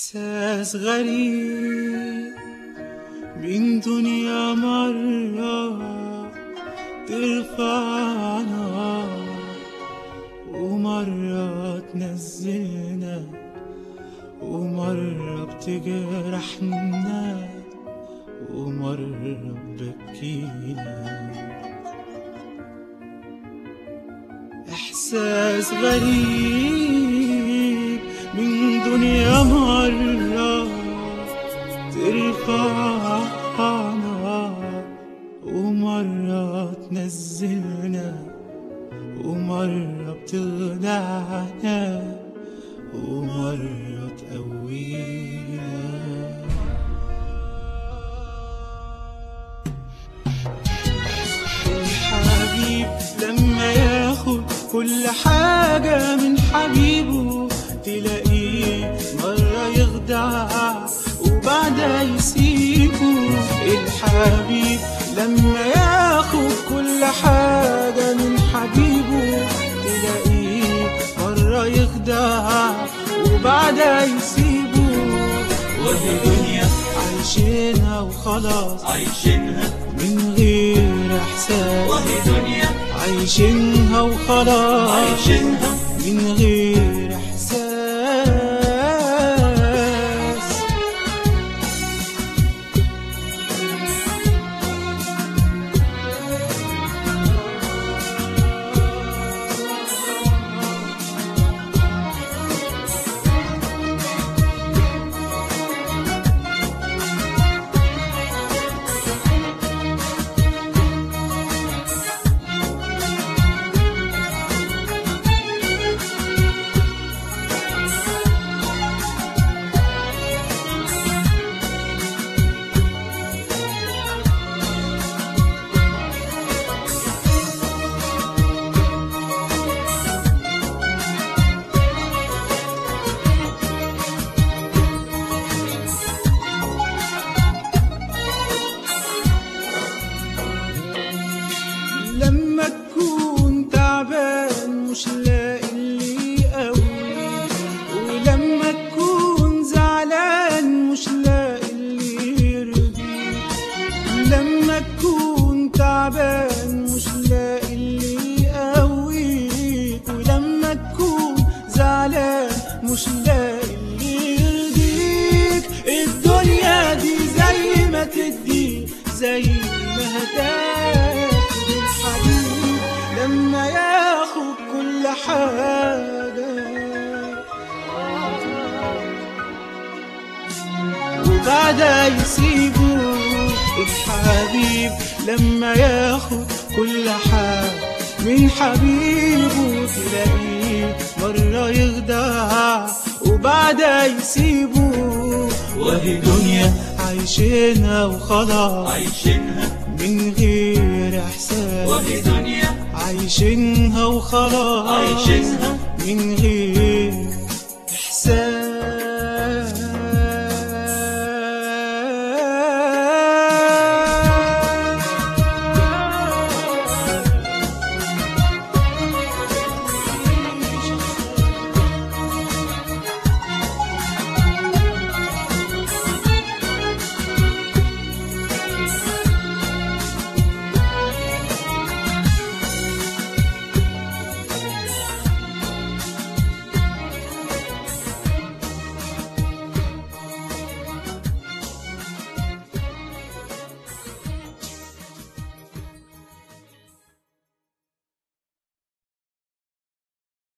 إحساس غريب من دنيا مرة ترفعنا ومرة تنزلنا ومرة بتجرحنا ومرة بتبكينا إحساس غريب من دنيا مرة ترفعنا ومرة تنزلنا ومرة بتخدعنا ومرة تقوينا الحبيب لما ياخد كل حاجة من حبيبه تلاقيه مرة يخدع وبعدها يسيبه الحبيب لما ياخد كل حاجة من حبيبه تلاقيه مرة يخدع وبعدها يسيبه وهي دنيا عايشينها وخلاص عايشينها من غير احساس وهي دنيا عايشينها وخلاص عايشينها من غير احساس لما تكون تعبان مش لاقي اللي يقوي ولما تكون زعلان مش لاقي اللي يرضيك لما تكون تعبان مش لاقي اللي يقويك ولما تكون زعلان مش لاقي اللي يرضيك الدنيا دي زي ما تدي زي ما هتاخد الحبيب لما ياخد كل حاجة وبعدها يسيبه الحبيب لما ياخد كل حاجة من حبيبه تلاقيه مرة يخدع وبعدها يسيبه وهي دنيا عايشينها وخلاص عايشينها من غير احساس وهي دنيا عايشينها وخلاص عايشينها من غير